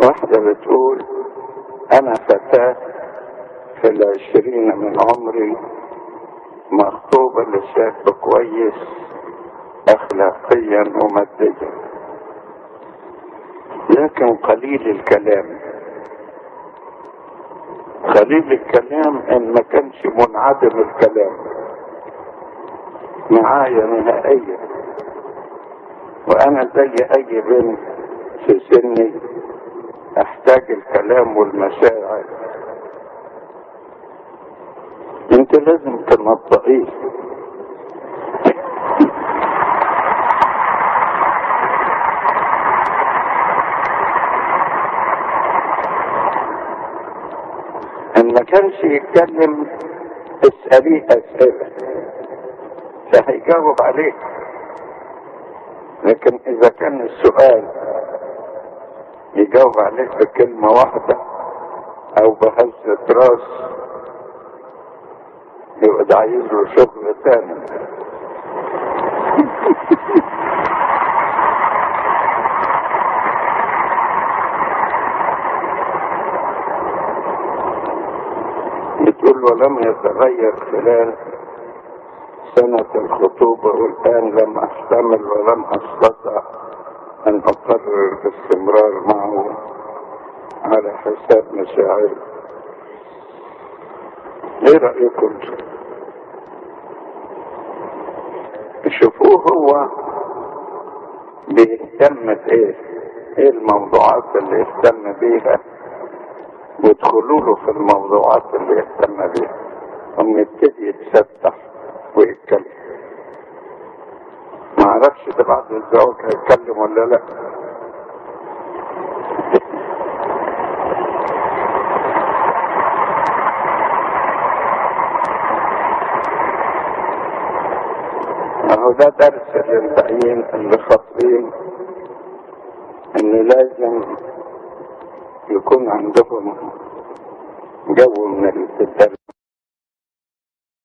واحدة بتقول أنا فتاة في العشرين من عمري مخطوبة لشاب كويس أخلاقيا وماديا لكن قليل الكلام قليل الكلام ان ما كانش منعدم الكلام معايا نهائيا وانا زي اي بنت في سني احتاج الكلام والمشاعر انت لازم تنطقيه ان ما كانش يتكلم اسأليه اسئلة فهيجاوب عليك لكن اذا كان السؤال يجاوب عليك بكلمة واحدة او بهزة راس يبقى ده عايز له شغل تاني بتقول ولم يتغير خلال سنة الخطوبة والآن لم أحتمل ولم أستطع أن أقرر الاستمرار معه على حساب مشاعري ايه رأيكم شوفوه هو بيهتم بايه ايه الموضوعات اللي يهتم بيها وادخلوا له في الموضوعات اللي يهتم بيها ثم يبتدي يتفتح ويتكلم ما اعرفش ده بعد الزواج هيتكلم ولا لا اهو ده درس للباقيين اللي خاطرين ان لازم يكون عندهم جو من الدرس